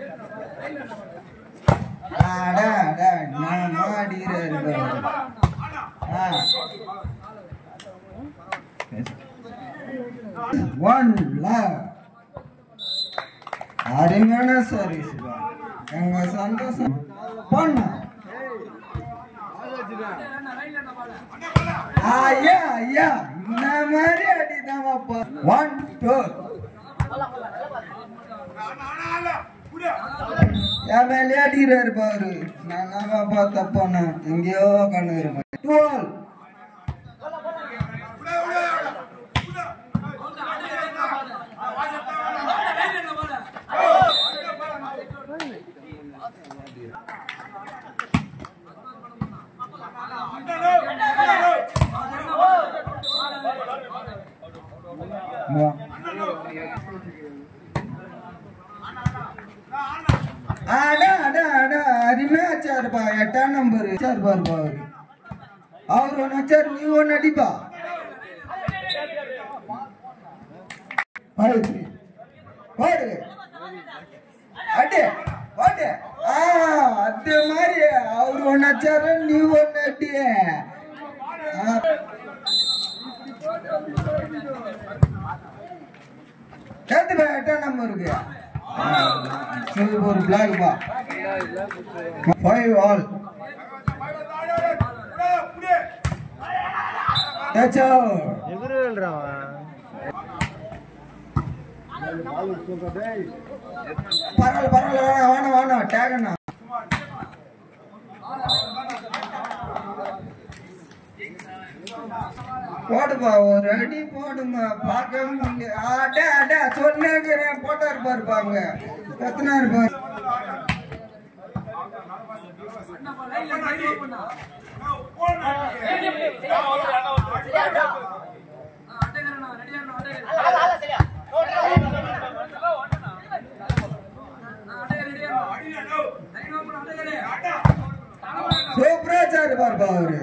அடா அடா நான் மாடிறாரு ஆ ஒன் லவ் அருமையான சர்வீஸ் எங்க சந்தோஷம் பண்ண ஐயா ஐயா இந்த மாதிரி அடிதாமப்பா ஒன் டூ என் மேலே அடிக்கிறாரு பாரு நான் என்னப்பா தப்பான எங்கேயோ கண்ணு இருப்பேன் டுவெல் அடா அடா அடா அருமையா வச்சாருப்பா எட்டாம் நம்பர் வச்சாரு பாருப்பா அவரு அவர் ஒன்று வச்சாரு நீ ஒன்று அடிப்பா பாடு பாடு அடி பாடு ஆ அது மாதிரி அவர் ஒன்று வச்சாரு நீ ஒன்று அடி ஆ. ஏத்துப்பா எட்டாம் நம்பருக்கு சரி ஒரு பிளாக் பா ஃபைவ் ஆல் டச்சோ பரவாயில்ல பரவாயில்ல வேணாம் வேணாம் வேணாம் டேக் அண்ணா போடுப்பா ஒரு அடி போடுமா பார்க்க முடியல அடா அடா சொன்னேங்கிறேன் போட்டா இருப்பாரு பாருங்க எத்தனை இருப்பாரு சூப்பரா சார் பாருப்பா அவரு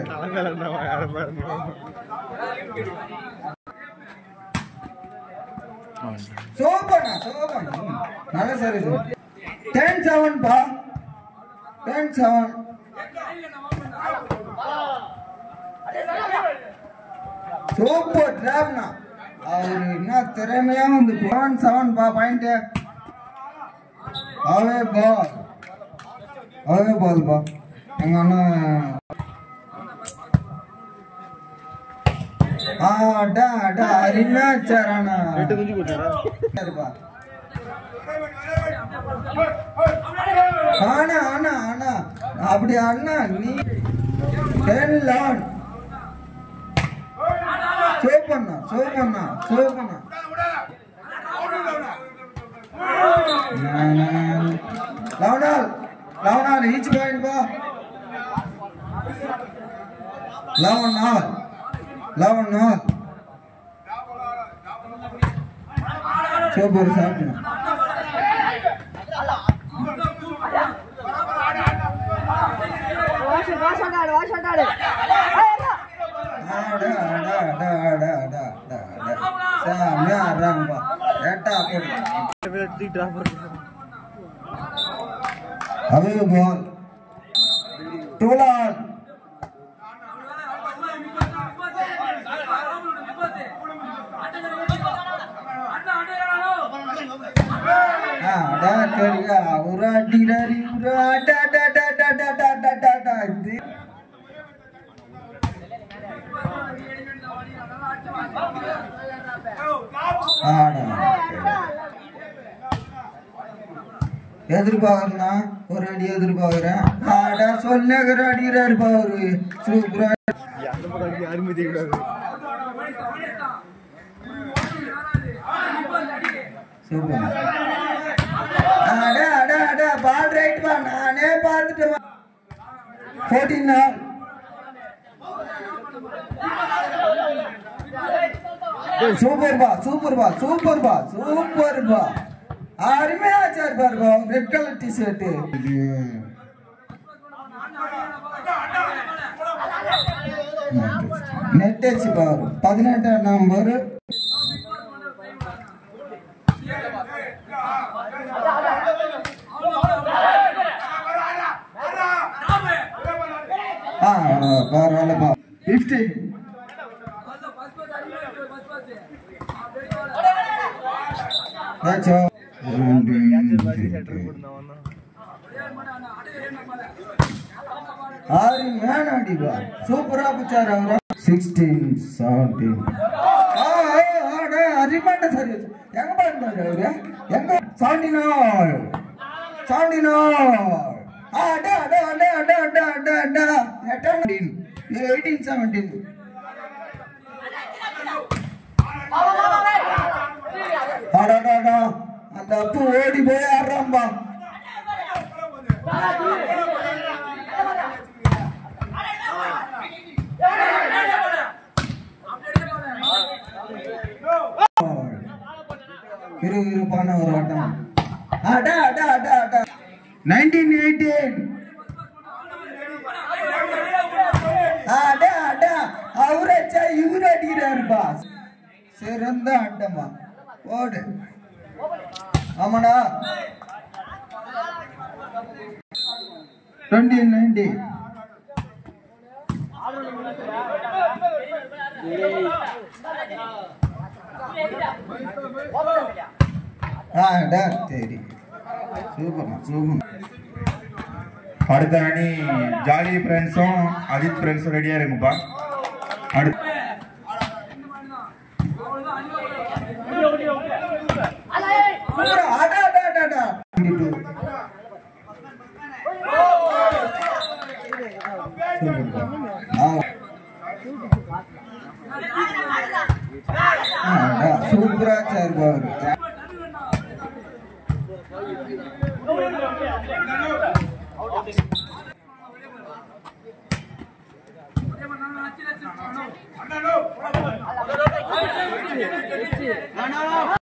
சோபனா சோபனா நல்ல சர்வீஸ் டென் செவன் பா டென் செவன் சூப்பர் டிராப்னா அவர் என்ன திறமையா வந்து செவன் செவன் பா point away ball away ball பா எங்க அண்ணன் ஆடா அடா அருமையா வச்சாரானா சரிப்பா ஆனா ஆனா ஆனா அப்படி அண்ணா நீ டென் லெவன் சோப்பண்ணா சோப்பண்ணா சோப்பண்ணா லவனால் லவனால் ஈச் பாயிண்ட் பா லவன் நாள் லவன் நாள் சூப்பர் சாப்பிட்டு வாஷ் வாஷ் ஆடாடு வாஷ் ஆடாடு அடா அடா அடா அடா அடா அடா அடா சாமியா ஆடுறாங்கப்பா ஏட்டா போடு அவே பால் டூலான் அடா சரியா ஒரு அடிடாரி ஒரு அடா அடா அடா அடா அடா அடா அடா அடா இது ஆடா எதிர்பார்க்கறா ஒரு அடி எதிர்பார்க்கறேன் ஆடா சொன்னகர அடிக்கிறாருப்பா அவரு சூப்பரா சூப்பர் அடா அடா அடா பால் ரைட் பா நானே பார்த்துட்டேன் ஃபோர்டீன் நாள் சூப்பர் பா சூப்பர் பா சூப்பர் பா சூப்பர் பா அருமையா வச்சார் பாருப்பா red colour T shirt net வச்சு பாரு பதினெட்டாம் நம்பர் பரவாயில்லப்பா ஃபிஃப்டி ஆறு மேன் அடிப்பா சூப்பரா பிச்சாரு அவரு சிக்ஸ்டீன் செவன்டீன் அரிமாண்ட சரி எங்க பாருந்தாரு அவரு எங்க செவன்டீனோ செவன்டீனோ அடா அடா அடா அடா அடா அடா அடா எட்டாம் எயிட்டீன் செவன்டீன் அடாடாடா அந்த அப்பு ஓடி போய் ஆடுறான்பா விறுவிறுப்பான ஒரு ஆட்டம் அடா அடா அடா அடா நைன்டீன் எயிட்டீன் அடா அடா அவரு அடிச்சா இவரு அடிக்கிறாருப்பா சிறந்த ஆட்டமா ஓடு ஆமாடா டுவெண்ட்டி நைன்டி ஆடா சரி சூப்பர் சூப்பர் அடுத்த அணி ஜாலி ஃப்ரெண்ட்ஸும் அஜித் ஃப்ரெண்ட்ஸும் ரெடியா இருக்குப்பா அடுத்து அடா அடா அடா அடா 22 சூப்பரா சார் பாரு Out.